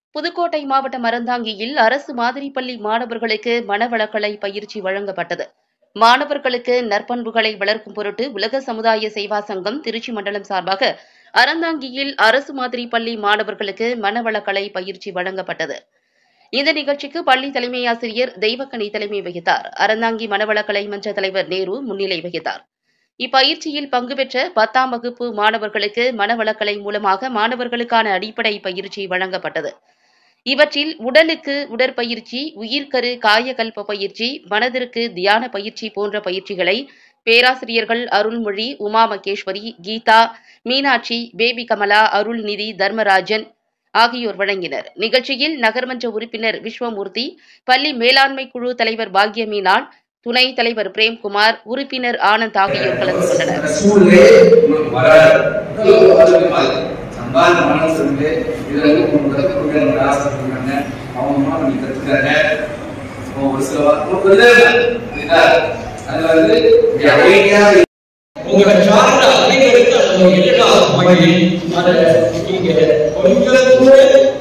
புதுக்கோட்டை மாவட்டம் அறந்தாங்கியில் அரசு மாதிரி பள்ளி மாணவர்களுக்கு மனவளக்கலை பயிற்சி வழங்கப்பட்டது மாணவர்களுக்கு நற்பண்புகளை வளர்க்கும் பொருட்டு உலக சமுதாய சேவா சங்கம் திருச்சி மண்டலம் சார்பாக அறந்தாங்கியில் அரசு மாதிரி பள்ளி மாணவர்களுக்கு மனவளக்கலை பயிற்சி வழங்கப்பட்டது இந்த நிகழ்ச்சிக்கு பள்ளி தலைமை ஆசிரியர் தெய்வக்கனி தலைமை வகித்தார் அறந்தாங்கி மனவளக்கலை மன்ற தலைவர் நேரு முன்னிலை வகித்தார் இப்பயிற்சியில் பங்கு பெற்ற பத்தாம் வகுப்பு மாணவர்களுக்கு மனவளக்கலை மூலமாக மாணவர்களுக்கான அடிப்படை பயிற்சி வழங்கப்பட்டது இவற்றில் உடலுக்கு உடற்பயிற்சி உயிர்க்கரு காயகல்ப பயிற்சி மனதிற்கு தியான பயிற்சி போன்ற பயிற்சிகளை பேராசிரியர்கள் அருள்மொழி உமா மகேஸ்வரி கீதா மீனாட்சி பேபி கமலா அருள்நிதி தர்மராஜன் ஆகியோர் வழங்கினர் நிகழ்ச்சியில் நகர்மன்ற உறுப்பினர் விஸ்வமூர்த்தி பள்ளி மேலாண்மை குழு தலைவர் பாக்யமீனாள் துணைத் தலைவர் பிரேம்குமார் உறுப்பினர் ஆனந்த் ஆகியோர் கலந்து கொண்டனர் சூழ்நிலை உங்களுக்கு வராது சம்பாதி மனசு இருந்து இதுல வந்து உங்களுக்கு கற்றுக் கொடுக்கணும் ஆசைப்படுறாங்க அவங்க மூலம் நீங்க கத்துக்கிறாங்க இப்போ ஒரு சில வா- உங்களுக்கு புரியுதா இல்லையா? புரியுதா? அதுல வந்து இப்படி அமைதியா உங்களை சார்ந்த அனைவருக்கு அந்த எல்லா வகையில் அதை நீங்க கொஞ்சம் கூட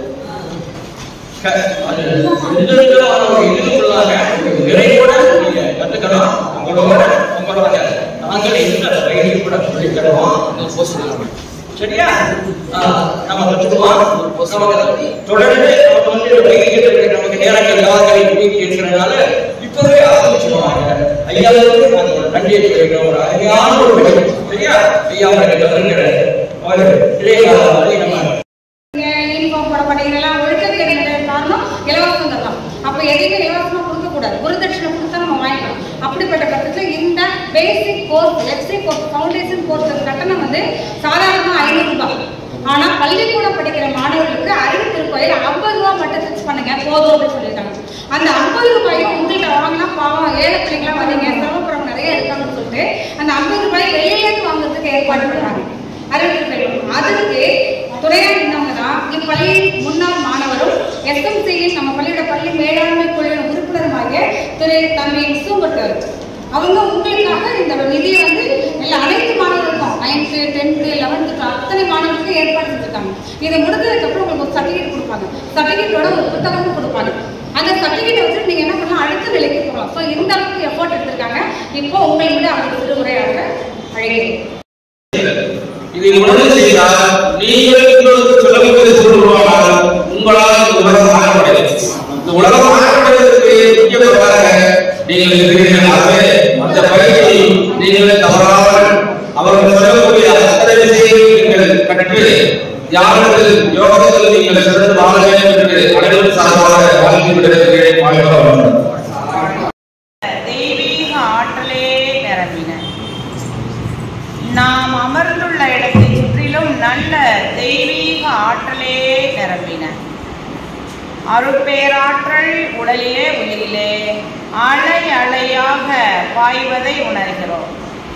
க- அது எந்தவிதமான ஒரு இதுக்குள்ளாக நிறைவோட நீங்க கத்துக்கணும் உங்களோட உங்களோட நாங்கள் எந்த வகையில் கூட சொல்லித்தருவோம் சரியா ஆ, நம்ம கற்றுக்குவோம் நமக்கு தொடர்ந்து நம்ம வந்து இந்த வகையில் நமக்கு நேரங்கள் யாரை இருக்கிறதுனால இப்பவே ஆரம்பிச்சிருவாங்க ஐயாவுக்கு நாங்கள் ஒரு நன்றியை தெரிவிக்கிறோம் ஒரு அருமையான ஒரு வழி. சரியா ஐயா உங்களுக்கு வருகிற ஒரு இளைய அதை நம்ம யூனிஃபார்ம் போட மாட்டேங்கிறா ஒழுக்கத்துக்கு கிடைக்கிற காரணம் இலவசம் தான் அப்போ எதையுமே இலவசமாக கொடுக்கக்கூடாது குருதட்சணை கொடுத்தா நம்ம வாங்கிக்கலாம் அப்படிப்பட்ட பட்சத்தில் இந்த basic course FC course foundation course கட்டணம் வந்து சாதாரணமாக ஐநூறு ரூபாய் ஆனால் பள்ளிக்கூடம் படிக்கிற மாணவர்களுக்கு அறிவு திருக்கோயில் ஐம்பது ரூபா மட்டும் ஃபிக்ஸ் பண்ணுங்க போதும் அப்படின்னு சொல்லியிருக்காங்க அந்த ஐம்பது ரூபாயும் உங்கள்கிட்ட வாங்கினா பாவம் ஏழை பிள்ளைங்களாம் வரீங்க சிரமப்படுறவங்க நிறைய இருக்காங்கன்னு சொல்லிட்டு அந்த ஐம்பது ரூபாய் வெளியிலேருந்து வாங்குறதுக்கு ஏற்பாடு பண்ணுறாங்க அறிவித்திருக்கிறோம் அதுக்கு துணையாக இருந்தவங்க தான் இப்பள்ளி முன்னாள் மாணவரும் எஸ்எம்சியின் நம்ம பள்ளியோட பள்ளி மேலாண்மை குழுவின் உறுப்பினருமாகிய திரு தம்பி விசும்பட்டர் அவங்க உங்களுக்காக இந்த நிதியை வந்து எல்லா அனைத்து மாணவர்களுக்கும் நைன்த்து டென்த்து லெவன்த்து அத்தனை மாணவர்களுக்கும் ஏற்பாடு செஞ்சுருக்காங்க இதை முடிஞ்சதுக்கப்புறம் உங்களுக்கு ஒரு சர்டிஃபிகேட் கொடுப்பாங்க சர்டிஃபிகேட்டோட ஒரு புத்தகமும் கொடுப்பாங்க அந்த சர்டிஃபிகேட் வச்சு நீங்க என்ன பண்ணலாம் அடுத்த நிலைக்கு போகலாம் ஸோ இந்த அளவுக்கு எஃபோர்ட் எடுத்திருக்காங்க இப்போ உங்களை விட அவங்க திருமுறையாக அழைக்கிறேன் இதை உணர்ந்து செய்தால் நீங்கள் இன்னொருக்கு சொல்லும்போது சொல்லுவாங்க உங்களால் இந்த உலகம் மாறப்படுது இந்த உலகம் மாறப்படுவதற்கு முக்கிய காரணம் நீங்கள் இருக்கிறீர்கள் ஆகவே அந்த பயிற்சி நீங்கள் தவறாமல் அவர்கள் சொல்லக்கூடிய அத்தனை விஷயங்களை நீங்கள் கற்று தியானத்தில் யோகத்தில் நீங்கள் சிறந்து வாழ வேண்டும் என்று அனைவரும் சார்பாக வாழ்க்கை விடுகிறேன் வாழ்க்கை தெய்வீக ஆற்றலே நிரம்பின நாம் அமர்ந்துள்ள இடத்தை சுற்றிலும் நல்ல தெய்வீக ஆற்றலே நிரம்பின அருட்பேராற்றல் உடலிலே உயிரிலே அலை அலையாக பாய்வதை உணர்கிறோம்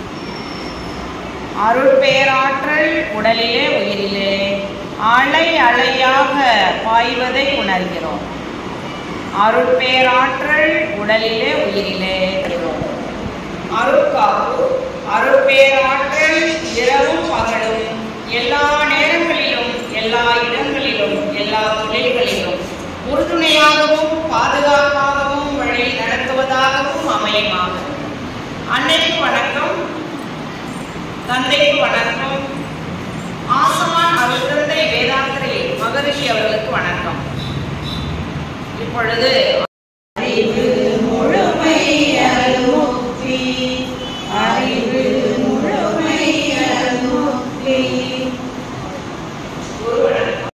அருட்பேராற்றல் உடலிலே உயிரிலே அலை அலையாக பாய்வதை உணர்கிறோம் அருட்பேராற்றல் உடலிலே உயிரிலே அருட்காப்பு அருட்பேராற்றல் இரவும் பகலும் எல்லா நேரங்களிலும் எல்லா இடங்களிலும் எல்லா தொழில்களிலும் உறுதுணையாகவும் பாதுகாப்பாகவும் வழி நடத்துவதாகவும் அமையுமாக அன்னைக்கு வணக்கம் தந்தைக்கு வணக்கம் ஆசமான் அவர் தந்தை வேதாந்திரி மகரிஷி அவர்களுக்கு வணக்கம் இப்பொழுது